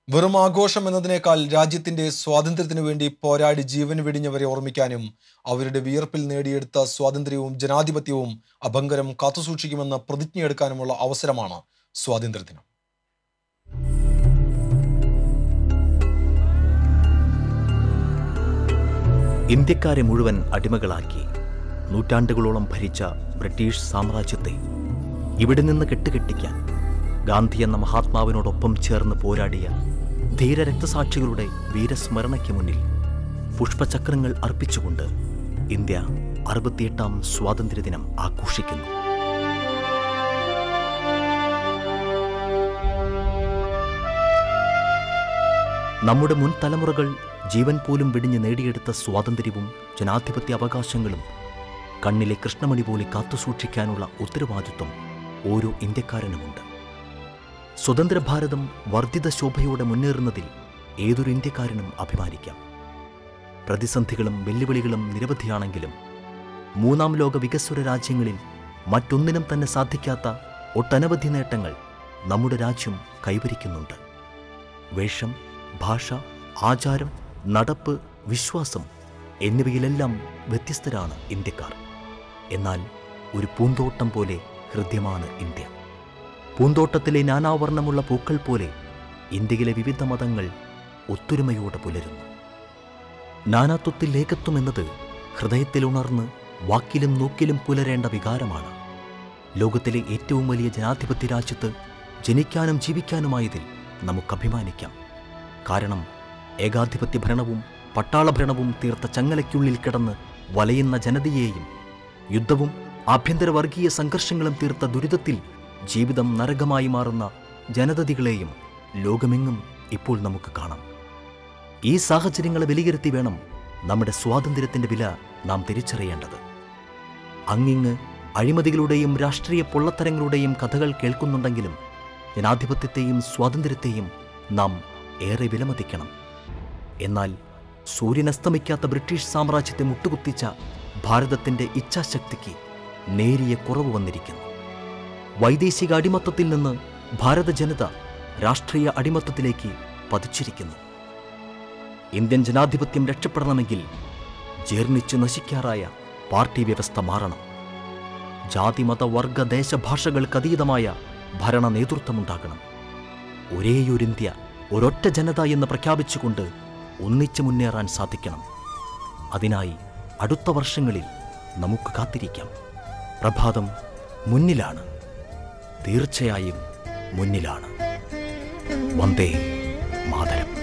വെറും ആഘോഷം എന്നതിനേക്കാൾ രാജ്യത്തിന്റെ സ്വാതന്ത്ര്യത്തിനു വേണ്ടി പോരാടി ജീവൻ വെടിഞ്ഞവരെ ഓർമ്മിക്കാനും അവരുടെ വിയർപ്പിൽ നേടിയെടുത്ത സ്വാതന്ത്ര്യവും ജനാധിപത്യവും അഭങ്കരം കാത്തുസൂക്ഷിക്കുമെന്ന് പ്രതിജ്ഞയെടുക്കാനുമുള്ള അവസരമാണ് സ്വാതന്ത്ര്യദിനം ഇന്ത്യക്കാരെ മുഴുവൻ അടിമകളാക്കി നൂറ്റാണ്ടുകളോളം ഭരിച്ച ബ്രിട്ടീഷ് സാമ്രാജ്യത്തെ ഇവിടെ നിന്ന് കെട്ടുകെട്ടിക്കാൻ ഗാന്ധി എന്ന മഹാത്മാവിനോടൊപ്പം ചേർന്ന് പോരാടിയ ധീര രക്തസാക്ഷികളുടെ വീരസ്മരണയ്ക്ക് മുന്നിൽ പുഷ്പചക്രങ്ങൾ അർപ്പിച്ചുകൊണ്ട് ഇന്ത്യ അറുപത്തിയെട്ടാം സ്വാതന്ത്ര്യദിനം ആഘോഷിക്കുന്നു നമ്മുടെ മുൻ തലമുറകൾ ജീവൻ പോലും വെടിഞ്ഞ് നേടിയെടുത്ത സ്വാതന്ത്ര്യവും ജനാധിപത്യ അവകാശങ്ങളും കണ്ണിലെ കൃഷ്ണമണി പോലെ കാത്തുസൂക്ഷിക്കാനുള്ള ഉത്തരവാദിത്വം ഓരോ ഇന്ത്യക്കാരനുമുണ്ട് സ്വതന്ത്ര ഭാരതം വർദ്ധിത ശോഭയോടെ മുന്നേറുന്നതിൽ ഏതൊരു ഇന്ത്യക്കാരനും അഭിമാനിക്കാം പ്രതിസന്ധികളും വെല്ലുവിളികളും നിരവധിയാണെങ്കിലും മൂന്നാം ലോക വികസ്വര രാജ്യങ്ങളിൽ മറ്റൊന്നിനും തന്നെ സാധിക്കാത്ത ഒട്ടനവധി നേട്ടങ്ങൾ നമ്മുടെ രാജ്യം കൈവരിക്കുന്നുണ്ട് വേഷം ഭാഷ ആചാരം നടപ്പ് വിശ്വാസം എന്നിവയിലെല്ലാം വ്യത്യസ്തരാണ് ഇന്ത്യക്കാർ എന്നാൽ ഒരു പൂന്തോട്ടം പോലെ ഹൃദ്യമാണ് ഇന്ത്യ പൂന്തോട്ടത്തിലെ നാനാവർണ്ണമുള്ള പൂക്കൾ പോലെ ഇന്ത്യയിലെ വിവിധ മതങ്ങൾ ഒത്തൊരുമയോടെ പുലരുന്നു നാനാത്വത്തിൽ ഏകത്വം എന്നത് ഹൃദയത്തിൽ ഉണർന്ന് വാക്കിലും നോക്കിലും പുലരേണ്ട വികാരമാണ് ലോകത്തിലെ ഏറ്റവും വലിയ ജനാധിപത്യ രാജ്യത്ത് ജനിക്കാനും ജീവിക്കാനുമായതിൽ നമുക്ക് അഭിമാനിക്കാം കാരണം ഏകാധിപത്യ ഭരണവും പട്ടാള ഭരണവും തീർത്ത ചങ്ങലയ്ക്കുള്ളിൽ കിടന്ന് വലയുന്ന ജനതയെയും യുദ്ധവും ആഭ്യന്തര വർഗീയ സംഘർഷങ്ങളും തീർത്ത ദുരിതത്തിൽ ജീവിതം നരകമായി മാറുന്ന ജനതതികളെയും ലോകമെങ്ങും ഇപ്പോൾ നമുക്ക് കാണാം ഈ സാഹചര്യങ്ങളെ വിലയിരുത്തി വേണം നമ്മുടെ സ്വാതന്ത്ര്യത്തിന്റെ വില നാം തിരിച്ചറിയേണ്ടത് അങ്ങിങ്ങ് അഴിമതികളുടെയും രാഷ്ട്രീയ പൊള്ളത്തരങ്ങളുടെയും കഥകൾ കേൾക്കുന്നുണ്ടെങ്കിലും ജനാധിപത്യത്തെയും സ്വാതന്ത്ര്യത്തെയും നാം ഏറെ വിലമതിക്കണം എന്നാൽ സൂര്യനസ്തമിക്കാത്ത ബ്രിട്ടീഷ് സാമ്രാജ്യത്തെ മുട്ടുകുത്തിച്ച ഭാരതത്തിന്റെ ഇച്ഛാശക്തിക്ക് നേരിയ കുറവ് വന്നിരിക്കുന്നു വൈദേശിക അടിമത്തത്തിൽ നിന്ന് ഭാരത ജനത രാഷ്ട്രീയ അടിമത്തത്തിലേക്ക് പതിച്ചിരിക്കുന്നു ഇന്ത്യൻ ജനാധിപത്യം രക്ഷപ്പെടണമെങ്കിൽ ജീർണിച്ച് നശിക്കാറായ പാർട്ടി വ്യവസ്ഥ മാറണം ജാതി മത വർഗ ദേശഭാഷകൾക്കതീതമായ ഭരണ നേതൃത്വമുണ്ടാകണം ഒരേയൊരു ഇന്ത്യ ഒരൊറ്റ ജനത എന്ന് പ്രഖ്യാപിച്ചുകൊണ്ട് ഒന്നിച്ചു മുന്നേറാൻ സാധിക്കണം അതിനായി അടുത്ത വർഷങ്ങളിൽ നമുക്ക് കാത്തിരിക്കാം പ്രഭാതം മുന്നിലാണ് തീർച്ചയായും മുന്നിലാണ് വന്ദേ മാതരം